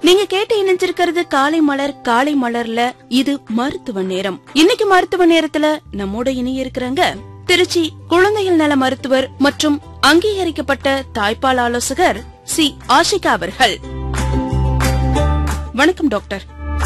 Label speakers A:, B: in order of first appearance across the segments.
A: நீங்க கேட்டு இணைஞ்சிருக்கிறது காலை மலர் காலை மலர்ல இது மருத்துவ நேரம் இன்னைக்கு மருத்துவ நேரத்துல நம்மோட இணைய இருக்கிறாங்க திருச்சி குழந்தைகள் நல மருத்துவர் மற்றும் அங்கீகரிக்கப்பட்ட தாய்ப்பால் ஆலோசகர் சி ஆஷிகா அவர்கள் வணக்கம் டாக்டர்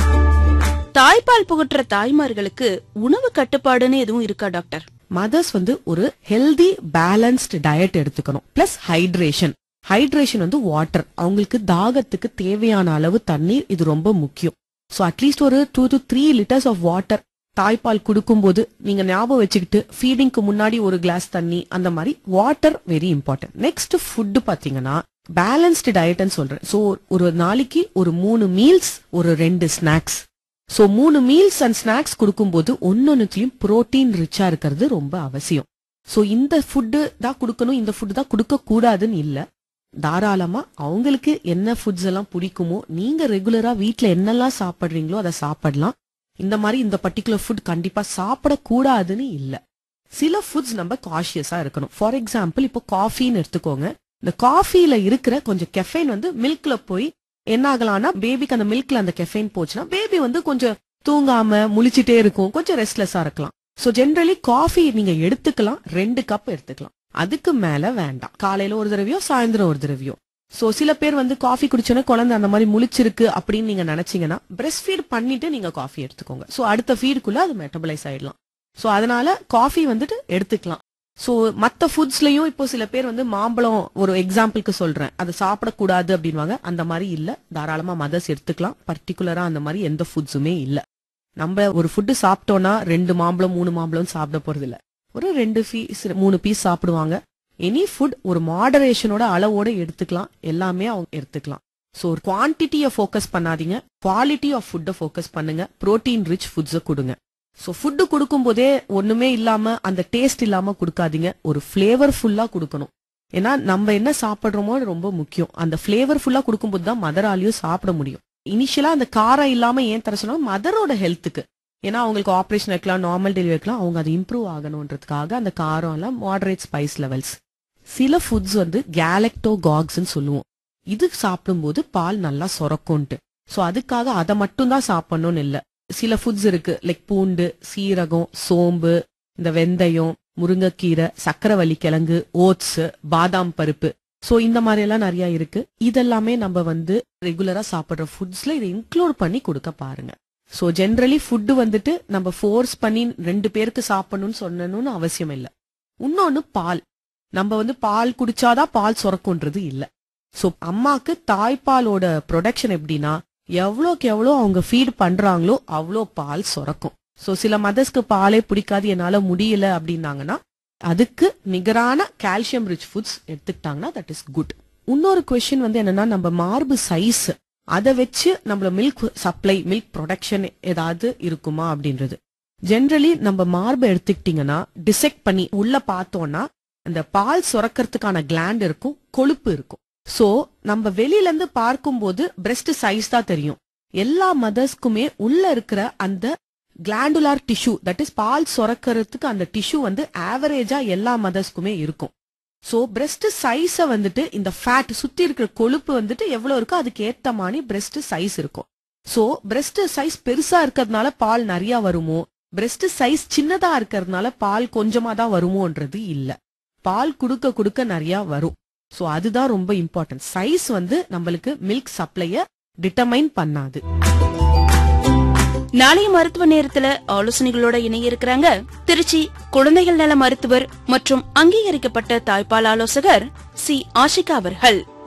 A: தாய்ப்பால் புகட்டுற தாய்மார்களுக்கு உணவு கட்டுப்பாடுன்னு எதுவும் இருக்கா டாக்டர்
B: மதர்ஸ் வந்து ஒரு ஹெல்தி பேலன்ஸ்டு டயட் எடுத்துக்கணும் பிளஸ் ஹைட்ரேஷன் ஹைட்ரேஷன் வந்து வாட்டர் அவங்களுக்கு தாகத்துக்கு தேவையான அளவு தண்ணீர் இது ரொம்ப முக்கியம் ஸோ அட்லீஸ்ட் ஒரு two to three litres of water தாய்ப்பால் கொடுக்கும்போது நீங்க ஞாபகம் வச்சுக்கிட்டு ஃபீடிங்க்கு முன்னாடி ஒரு கிளாஸ் தண்ணி அந்த மாதிரி water very important next food பாத்தீங்கன்னா பேலன்ஸ்டு டயட்னு சொல்றேன் ஸோ ஒரு நாளைக்கு ஒரு மூணு மீல்ஸ் ஒரு ரெண்டு ஸ்நாக்ஸ் சோ மூணு மீல்ஸ் அண்ட் ஸ்நாக்ஸ் கொடுக்கும்போது ஒன்னொன்னுலயும் புரோட்டீன் ரிச்சா இருக்கிறது ரொம்ப அவசியம் சோ இந்த ஃபுட்டு தான் கொடுக்கணும் இந்த ஃபுட் தான் கொடுக்க கூடாதுன்னு இல்ல தாராளமா அவங்களுக்கு என்ன ஃபுட்ஸ் எல்லாம் பிடிக்குமோ நீங்க ரெகுலரா வீட்ல என்னெல்லாம் சாப்பிடுறீங்களோ அதை சாப்பிடலாம் இந்த மாதிரி இந்த பர்டிகுலர் ஃபுட் கண்டிப்பா சாப்பிடக்கூடாதுன்னு இல்ல சில ஃபுட்ஸ் நம்ம காஷியஸா இருக்கணும் ஃபார் எக்ஸாம்பிள் இப்போ காஃபின்னு எடுத்துக்கோங்க இந்த காஃபில இருக்கிற கொஞ்சம் கெஃபைன் வந்து மில்க்ல போய் என்ன ஆகலாம்னா பேபிக்கு அந்த மில்க்ல அந்த கெஃபைன் போச்சுன்னா பேபி வந்து கொஞ்சம் தூங்காம முழிச்சிட்டே இருக்கும் கொஞ்சம் ரெஸ்ட்லெஸ்ஸா இருக்கலாம் சோ ஜென்ரலி காஃபி நீங்க எடுத்துக்கலாம் ரெண்டு கப் எடுத்துக்கலாம் அதுக்கு மேல வேண்டாம் காலையில ஒரு தடவையோ சாயந்தரம் ஒரு தடவையோ சோ சில பேர் வந்து காஃபி குடிச்சோன்னா குழந்தை அந்த மாதிரி முழிச்சிருக்கு அப்படின்னு நீங்க நினைச்சீங்கன்னா பிரஸ்ட் ஃபீட் பண்ணிட்டு நீங்க காஃபி எடுத்துக்கோங்க சோ அடுத்த ஃபீடுக்குள்ள அது மெட்டபலைஸ் ஆயிடலாம் சோ அதனால காஃபி வந்துட்டு எடுத்துக்கலாம் சோ மத்த ஃபுட்ஸ்லயும் இப்போ சில பேர் வந்து மாம்பழம் ஒரு எக்ஸாம்பிளுக்கு சொல்றேன் அது சாப்பிடக்கூடாது அப்படின்வாங்க அந்த மாதிரி இல்ல தாராளமா மதர்ஸ் எடுத்துக்கலாம் பர்டிகுலரா அந்த மாதிரி எந்த ஃபுட்ஸுமே இல்ல நம்ம ஒரு ஃபுட்டு சாப்பிட்டோம்னா ரெண்டு மாம்பழம் மூணு மாம்பழம் சாப்பிட போறது இல்ல ஒரு ரெண்டு பீஸ் மூணு பீஸ் சாப்பிடுவாங்க எனி ஃபுட் ஒரு மாடரேஷனோட அளவோட எடுத்துக்கலாம் எல்லாமே அவங்க எடுத்துக்கலாம் சோ ஒரு குவான்டிட்டியை ஃபோக்கஸ் பண்ணாதீங்க குவாலிட்டி ஆஃப் ஃபுட்டை ஃபோக்கஸ் பண்ணுங்க புரோட்டீன் ரிச் ஃபுட்ஸை கொடுங்க சோ ஃபுட்டு கொடுக்கும் போதே ஒண்ணுமே இல்லாம அந்த டேஸ்ட் இல்லாம கொடுக்காதீங்க ஒரு ஃபிளேவர் ஃபுல்லா கொடுக்கணும் ஏன்னா நம்ம என்ன சாப்பிடுறோமோ அது ரொம்ப முக்கியம் அந்த ஃபிளேவர் ஃபுல்லா கொடுக்கும்போது தான் மதராலையும் சாப்பிட முடியும் இனிஷியலா அந்த காரம் இல்லாம ஏன் தர சொன்னா மதரோட ஹெல்த்துக்கு ஏன்னா அவங்களுக்கு ஆபரேஷன் வைக்கலாம் நார்மல் டெலிவரி வைக்கலாம் அவங்க அது இம்ப்ரூவ் ஆகணுன்றதுக்காக அந்த காரம் எல்லாம் மாடரேட் ஸ்பைஸ் லெவல்ஸ் சில ஃபுட்ஸ் வந்து கேலக்டோ காக்ஸ்ன்னு சொல்லுவோம் இது சாப்பிடும்போது பால் நல்லா சொரக்கும்ட்டு சோ அதுக்காக அதை மட்டும் தான் சாப்பிடணும்னு இல்ல சில ஃபுட்ஸ் இருக்கு லைக் பூண்டு சீரகம் சோம்பு இந்த வெந்தயம் முருங்கைக்கீரை சக்கரவள்ளி கிழங்கு ஓட்ஸ் பாதாம் பருப்பு சோ இந்த மாதிரி எல்லாம் நிறைய இருக்கு இதெல்லாமே நம்ம வந்து ரெகுலரா சாப்பிடுற ஃபுட்ஸ்ல இதை இன்க்ளூட் பண்ணி கொடுக்க பாருங்க சோ ஜென்ரலி ஃபுட்டு வந்துட்டு நம்ம ஃபோர்ஸ் பண்ணி ரெண்டு பேருக்கு சாப்பிடணும்னு சொன்னணும்னு அவசியம் இல்ல இன்னொன்னு பால் நம்ம வந்து பால் குடிச்சாதான் பால் சுரக்குன்றது இல்ல சோ அம்மாக்கு தாய்ப்பாலோட ப்ரொடக்ஷன் எப்படின்னா எவ்வளோக்கு எவ்வளோ அவங்க ஃபீட் பண்றாங்களோ அவ்வளோ பால் சுரக்கும் சோ சில மதர்ஸ்க்கு பாலே பிடிக்காது என்னால முடியல அப்படின்னாங்கன்னா அதுக்கு நிகரான கால்சியம் ரிச் ஃபுட்ஸ் எடுத்துக்கிட்டாங்கன்னா தட் இஸ் குட் இன்னொரு கொஸ்டின் வந்து என்னன்னா நம்ம மார்பு சைஸ் அதை வச்சு நம்மள மில்க் சப்ளை மில்க் ப்ரொடக்ஷன் ஏதாவது இருக்குமா அப்படின்றது ஜென்ரலி நம்ம மார்பை எடுத்துக்கிட்டீங்கன்னா டிசெக்ட் பண்ணி உள்ள பார்த்தோம்னா அந்த பால் சுரக்கிறதுக்கான கிளாண்ட் இருக்கும் கொழுப்பு இருக்கும் சோ நம்ம வெளியில இருந்து பார்க்கும்போது பிரஸ்ட் சைஸ் தான் தெரியும் எல்லா மதர்ஸ்க்குமே உள்ள இருக்கிற அந்த கிளாண்டுலார் டிஷ்யூ தட் இஸ் பால் சுரக்கிறதுக்கு அந்த டிஷ்யூ வந்து ஆவரேஜா எல்லா மதர்ஸ்க்குமே இருக்கும் சோ பிரஸ்ட் சைஸ வந்துட்டு இந்த ஃபேட் சுத்தி இருக்கிற கொழுப்பு வந்துட்டு எவ்வளவு இருக்கோ அதுக்கு ஏத்த மாதிரி பிரஸ்ட் சைஸ் இருக்கும் சோ பிரஸ்ட் சைஸ் பெருசா இருக்கிறதுனால பால் நிறைய வருமோ பிரஸ்ட் சைஸ் சின்னதா இருக்கிறதுனால பால் கொஞ்சமா தான் வருமோன்றது இல்ல பால் குடுக்க குடுக்க நிறைய வரும் சோ அதுதான் ரொம்ப இம்பார்ட்டன்ட் சைஸ் வந்து நம்மளுக்கு மில்க் சப்ளைய டிட்டர்மைன் பண்ணாது
A: நாளைய மருத்துவ நேரத்துல ஆலோசனைகளோட இணைய இருக்கிறாங்க திருச்சி குழந்தைகள் நல மருத்துவர் மற்றும் அங்கீகரிக்கப்பட்ட தாய்ப்பால் ஆலோசகர் சி ஆஷிகா அவர்கள்